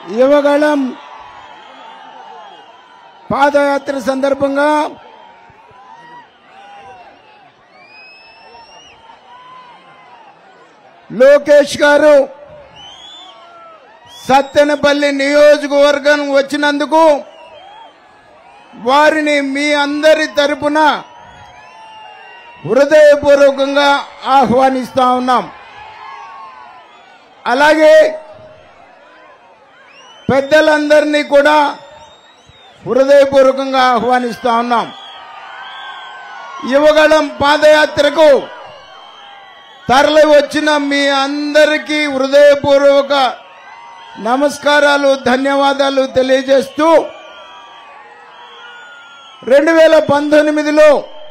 యువగళం పాదయాత్ర సందర్భంగా లోకేష్ గారు సత్తెనపల్లి నియోజకవర్గం వచ్చినందుకు వారిని మీ అందరి తరపున హృదయపూర్వకంగా ఆహ్వానిస్తా ఉన్నాం అలాగే పెద్దలందరినీ కూడా హృదయపూర్వకంగా ఆహ్వానిస్తా ఉన్నాం యువగళం పాదయాత్రకు తరలి వచ్చిన మీ అందరికీ హృదయపూర్వక నమస్కారాలు ధన్యవాదాలు తెలియజేస్తూ రెండు వేల పంతొమ్మిదిలో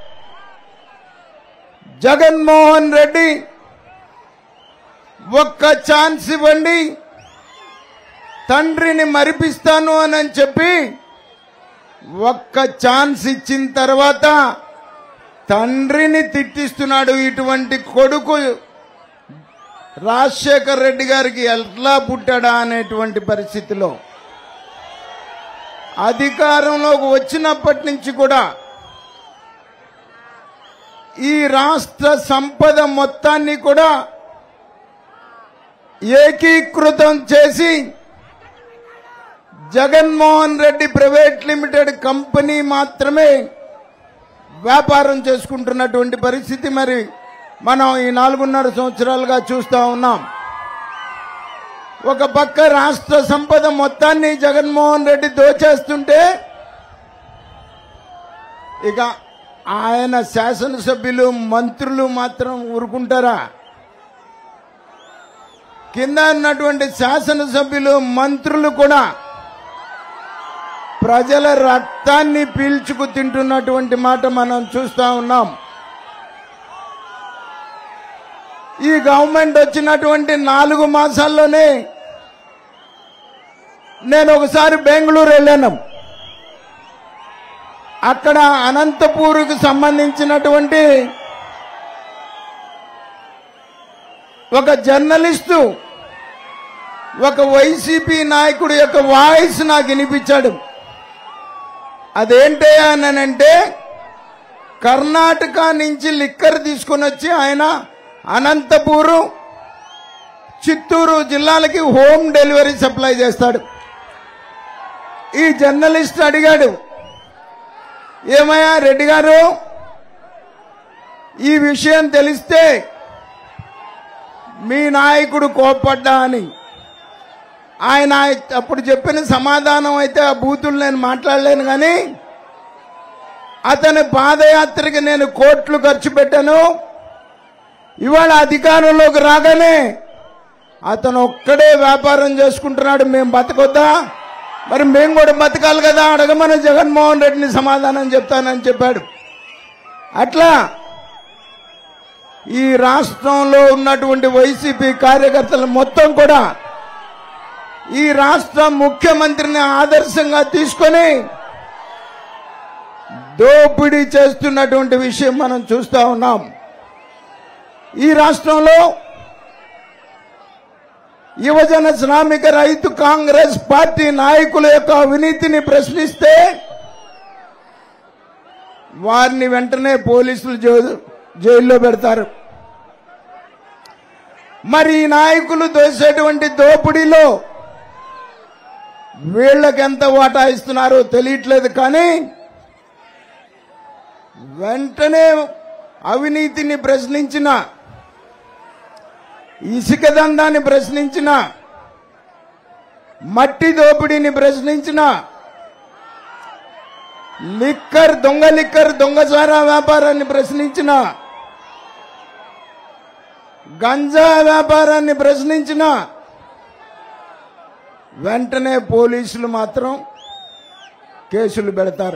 జగన్మోహన్ రెడ్డి ఒక్క ఛాన్స్ ఇవ్వండి తండ్రిని మరిపిస్తాను అని చెప్పి ఒక్క ఛాన్స్ ఇచ్చిన తర్వాత తండ్రిని తిట్టిస్తున్నాడు ఇటువంటి కొడుకు రాజశేఖర్ రెడ్డి గారికి ఎట్లా పుట్టాడా అనేటువంటి పరిస్థితిలో అధికారంలోకి వచ్చినప్పటి నుంచి కూడా ఈ రాష్ట్ర సంపద మొత్తాన్ని కూడా ఏకీకృతం చేసి Jaganmohan Reddy private limited company మాత్రమే వ్యాపారం చేసుకుంటున్నటువంటి పరిస్థితి మరి మనం ఈ నాలుగున్నర సంవత్సరాలుగా చూస్తా ఉన్నాం ఒక పక్క రాష్ట్ర సంపద మొత్తాన్ని జగన్మోహన్ రెడ్డి దోచేస్తుంటే ఇక ఆయన శాసనసభ్యులు మంత్రులు మాత్రం ఊరుకుంటారా కింద ఉన్నటువంటి శాసనసభ్యులు మంత్రులు కూడా ప్రజల రక్తాన్ని పీల్చుకు తింటున్నటువంటి మాట మనం చూస్తా ఉన్నాం ఈ గవర్నమెంట్ వచ్చినటువంటి నాలుగు మాసాల్లోనే నేను ఒకసారి బెంగళూరు వెళ్ళాను అక్కడ అనంతపూర్కు సంబంధించినటువంటి ఒక జర్నలిస్టు ఒక వైసీపీ నాయకుడు యొక్క వాయిస్ నాకు వినిపించాడు అదేంటి అనంటే కర్ణాటక నుంచి లిక్కర్ తీసుకొని వచ్చి ఆయన అనంతపూరు చిత్తూరు జిల్లాలకి హోమ్ డెలివరీ సప్లై చేస్తాడు ఈ జర్నలిస్ట్ అడిగాడు ఏమయ్యా రెడ్డి గారు ఈ విషయం తెలిస్తే మీ నాయకుడు కోప్పడ్డా అని ఆయన అప్పుడు చెప్పిన సమాధానం అయితే ఆ బూతులు నేను మాట్లాడలేను కానీ అతని పాదయాత్రకి నేను కోట్లు ఖర్చు పెట్టాను ఇవాళ అధికారంలోకి రాగానే అతను ఒక్కడే వ్యాపారం చేసుకుంటున్నాడు మేము బతకొద్దా మరి మేము కూడా బతకాలి కదా అడగమని జగన్మోహన్ రెడ్డిని సమాధానం చెప్తానని చెప్పాడు అట్లా ఈ రాష్ట్రంలో ఉన్నటువంటి వైసీపీ కార్యకర్తలు మొత్తం కూడా ఈ రాష్ట్ర ముఖ్యమంత్రిని ఆదర్శంగా తీసుకొని దోపిడీ చేస్తున్నటువంటి విషయం మనం చూస్తా ఉన్నాం ఈ రాష్ట్రంలో యువజన శ్రామిక రైతు కాంగ్రెస్ పార్టీ నాయకుల యొక్క అవినీతిని ప్రశ్నిస్తే వారిని వెంటనే పోలీసులు జై- జైల్లో పెడతారు మరి ఈ నాయకులు దోసేటువంటి దోపిడీలో వీళ్ళకి ఎంత వాటా ఇస్తున్నారో తెలియట్లేదు కానీ వెంటనే అవినీతిని ప్రశ్నించిన ఇసుక దందాన్ని ప్రశ్నించిన మట్టి దోపిడీని ప్రశ్నించిన లిక్కర్ దొంగ లిక్కర్ దొంగసారా వ్యాపారాన్ని ప్రశ్నించిన గంజా వ్యాపారాన్ని ప్రశ్నించిన వెంటనే పోలీసులు మాత్రం కేసులు పెడతారు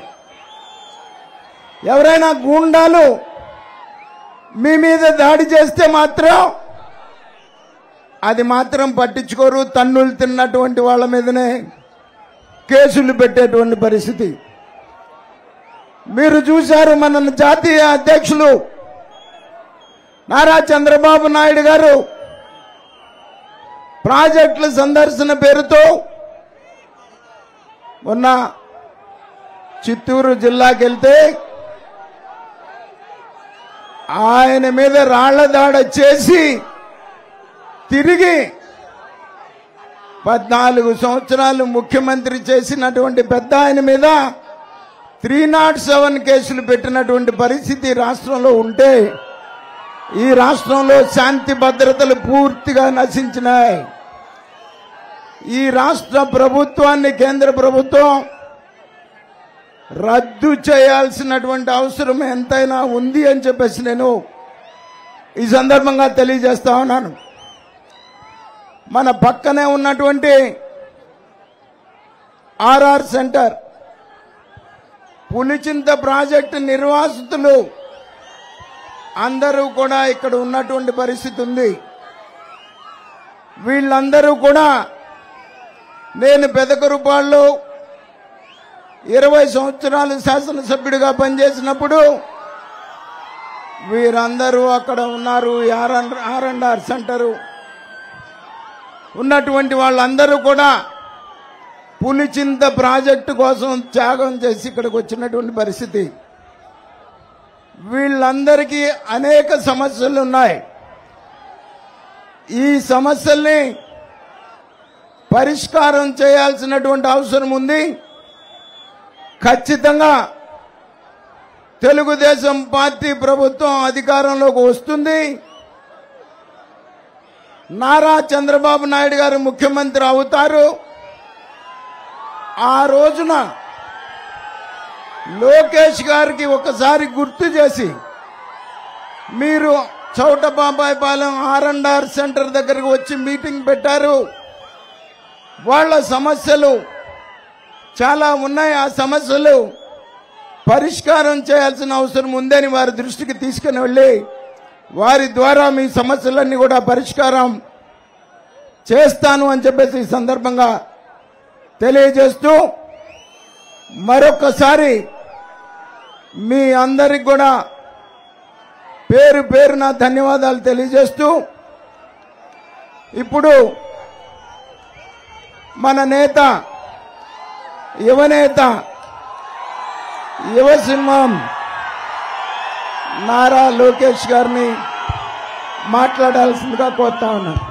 ఎవరైనా గూండాలు మీ మీద దాడి చేస్తే మాత్రం అది మాత్రం పట్టించుకోరు తన్నులు తిన్నటువంటి వాళ్ళ మీదనే కేసులు పెట్టేటువంటి పరిస్థితి మీరు చూశారు మన జాతీయ అధ్యక్షులు నారా చంద్రబాబు నాయుడు గారు ప్రాజెక్టుల సందర్శన పేరుతో మొన్న చిత్తూరు జిల్లాకి వెళ్తే ఆయన మీద రాళ్ల దాడ చేసి తిరిగి పద్నాలుగు సంవత్సరాలు ముఖ్యమంత్రి చేసినటువంటి పెద్ద ఆయన మీద త్రీ నాట్ సెవెన్ కేసులు పెట్టినటువంటి పరిస్థితి రాష్ట్రంలో ఉంటే ఈ రాష్ట్రంలో శాంతి భద్రతలు పూర్తిగా నశించినాయి ఈ రాష్ట్ర ప్రభుత్వాన్ని కేంద్ర ప్రభుత్వం రద్దు చేయాల్సినటువంటి అవసరం ఎంతైనా ఉంది అని చెప్పేసి నేను ఈ సందర్భంగా తెలియజేస్తా ఉన్నాను మన పక్కనే ఉన్నటువంటి ఆర్ఆర్ సెంటర్ పులిచింత ప్రాజెక్టు నిర్వాసితులు అందరూ కూడా ఇక్కడ ఉన్నటువంటి పరిస్థితి ఉంది వీళ్ళందరూ కూడా నేను పెదకరుపాళ్ళు ఇరవై సంవత్సరాలు శాసనసభ్యుడిగా పనిచేసినప్పుడు వీరందరూ అక్కడ ఉన్నారు ఆర్ అండ్ ఆర్ సెంటరు ఉన్నటువంటి వాళ్ళందరూ కూడా పులిచింత ప్రాజెక్టు కోసం త్యాగం చేసి ఇక్కడికి వచ్చినటువంటి పరిస్థితి వీళ్ళందరికీ అనేక సమస్యలు ఉన్నాయి ఈ సమస్యల్ని పరిష్కారం చేయాల్సినటువంటి అవసరం ఉంది ఖచ్చితంగా తెలుగుదేశం పార్టీ ప్రభుత్వం అధికారంలోకి వస్తుంది నారా చంద్రబాబు నాయుడు గారు ముఖ్యమంత్రి అవుతారు ఆ రోజున లోకేష్ గారికి ఒకసారి గుర్తు చేసి మీరు Chautababayipalem R and R centre దగ్గరకు వచ్చి మీటింగ్ పెట్టారు వాళ్ళ సమస్యలు చాలా ఉన్నాయి ఆ సమస్యలు పరిష్కారం చేయాల్సిన అవసరం ఉందని వారి దృష్టికి తీసుకుని వెళ్ళి వారి ద్వారా మీ సమస్యలన్నీ కూడా పరిష్కారం చేస్తాను అని చెప్పేసి ఈ సందర్భంగా తెలియజేస్తూ మరొకసారి మీ అందరికి కూడా పేరు పేరున ధన్యవాదాలు తెలియజేస్తూ ఇప్పుడు మన నేత యువనేత యువ సింహం నారా లోకేష్ గారిని మాట్లాడాల్సిందిగా కోరుతా ఉన్నాను